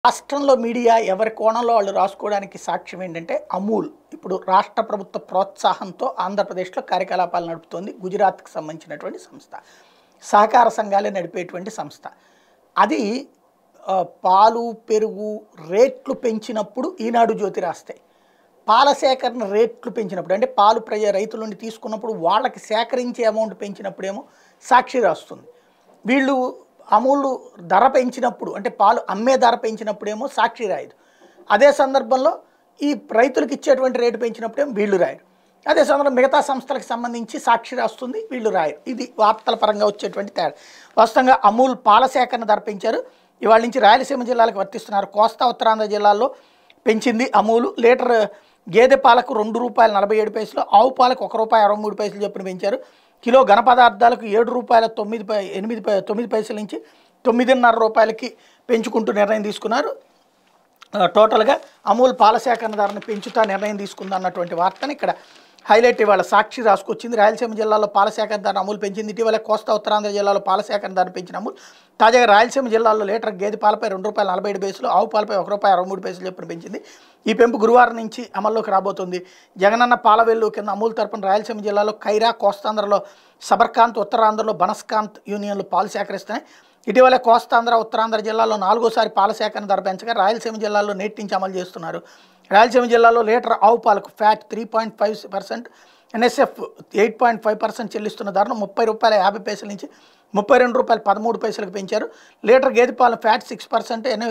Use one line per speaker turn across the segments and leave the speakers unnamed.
రాష్ట్రంలో మీడియా ఎవరి కోణంలో వాళ్ళు రాసుకోవడానికి సాక్ష్యం ఏంటంటే అమూల్ ఇప్పుడు రాష్ట్ర ప్రభుత్వ ప్రోత్సాహంతో ఆంధ్రప్రదేశ్లో కార్యకలాపాలు నడుపుతోంది గుజరాత్కి సంబంధించినటువంటి సంస్థ సహకార సంఘాలే నడిపేటువంటి సంస్థ అది ఆ, పాలు పెరుగు రేట్లు పెంచినప్పుడు ఈనాడు జ్యోతి రాస్తాయి పాల సేకరణ రేట్లు పెంచినప్పుడు అంటే పాలు ప్రజ రైతుల నుండి తీసుకున్నప్పుడు వాళ్ళకి సేకరించే అమౌంట్ పెంచినప్పుడేమో సాక్షి రాస్తుంది వీళ్ళు అమూల్ ధర పెంచినప్పుడు అంటే పాలు అమ్మే ధర పెంచినప్పుడేమో సాక్షి రాయదు అదే సందర్భంలో ఈ రైతులకు ఇచ్చేటువంటి రేటు పెంచినప్పుడేమో వీళ్ళు రాయరు అదే సందర్భంలో మిగతా సంస్థలకు సంబంధించి సాక్షి రాస్తుంది వీళ్ళు రాయరు ఇది వార్తల పరంగా వచ్చేటువంటి తేడా వాస్తవంగా అమూల్ పాల సేకరణ ధర పెంచారు ఇవాళ నుంచి రాయలసీమ జిల్లాలకు వర్తిస్తున్నారు కోస్తా ఉత్తరాంధ్ర జిల్లాల్లో పెంచింది అమూలు లీటర్ గేదె పాలకు రెండు రూపాయల నలభై ఏడు పైసలు ఆవు పాలకు ఒక రూపాయి అరవై మూడు పైసలు చొప్పున పెంచారు కిలో ఘన పదార్థాలకు ఏడు రూపాయల తొమ్మిది పై ఎనిమిది పై తొమ్మిది పైసల నుంచి తొమ్మిదిన్నర రూపాయలకి పెంచుకుంటూ నిర్ణయం తీసుకున్నారు ఆ, టోటల్గా అమూల్ పాల సేకరణ ధరను పెంచుతా నిర్ణయం తీసుకుంది అన్నటువంటి వార్తని ఇక్కడ హైలైట్ ఇవాళ సాక్షి రాసుకొచ్చింది రాయలసీమ జిల్లాలో పాల సేకరణ ధర అమూల్ పెంచింది ఇటీవల కోస్తా ఉత్తరాంధ్ర జిల్లాలో పాల సేకరణ ధర పెంచిన అమూల్ తాజాగా రాయలసీమ జిల్లాలో లీటర్ గేదె పాలపై రెండు రూపాయల నలభై ఏడు పైసలు ఆవు పాలపై ఒక రూపాయి అరవై మూడు పైసలు చొప్పున పెంచింది ఈ పెంపు గురువారం నుంచి అమల్లోకి రాబోతుంది జగనన్న పాల వెల్లు కింద అమూల్ తరపున రాయలసీమ జిల్లాలో ఖైరా కోస్తాంధ్రలో సబర్కాంత్ ఉత్తరాంధ్రలో బనస్కాంత్ యూనియన్లు పాలు సేకరిస్తున్నాయి ఇటీవల కోస్తాంధ్ర ఉత్తరాంధ్ర జిల్లాలో నాలుగోసారి పాల సేకరణ ధర పెంచగా రాయలసీమ జిల్లాలో నేటి నుంచి అమలు చేస్తున్నారు రాయలసీమ జిల్లాలో లీటర్ ఆవు పాలకు fat three point five percent NSF eight point five percent చెల్లిస్తున్న ధరను ముప్పై రూపాయల యాభై పైసల నుంచి ముప్పై రెండు రూపాయలు పదమూడు పైసలకు పెంచారు లీటర్ గేదె పాలు fat six percent N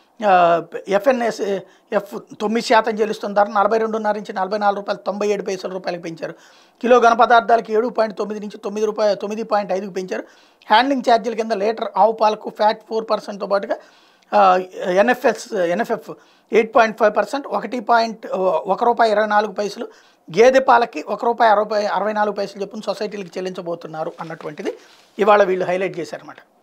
FNS F తొమ్మిది శాతం చెల్లిస్తున్న ధర నలభై రెండున్నర నుంచి నలభై నాలుగు రూపాయలు తొంభై ఏడు పైసల రూపాయలకు పెంచారు కిలో ఘన పదార్థాలకు ఏడు పాయింట్ తొమ్మిది నుంచి తొమ్మిది రూపాయలు తొమ్మిది పాయింట్ ఐదుకు పెంచారు హ్యాండ్లింగ్ ఛార్జీల కింద లీటర్ ఆవు పాలకు ఫ్యాట్ ఫోర్ పర్సెంట్తో పాటుగా NFS NFF eight point five percent ఒకటి పాయింట్ ఒక రూపాయి ఇరవై నాలుగు పైసలు గేదె పాలకి ఒక రూపాయి అరవై అరవై నాలుగు పైసలు చొప్పున సొసైటీలకు చెల్లించబోతున్నారు అన్నటువంటిది ఇవాళ వీళ్ళు హైలైట్ చేశారన్నమాట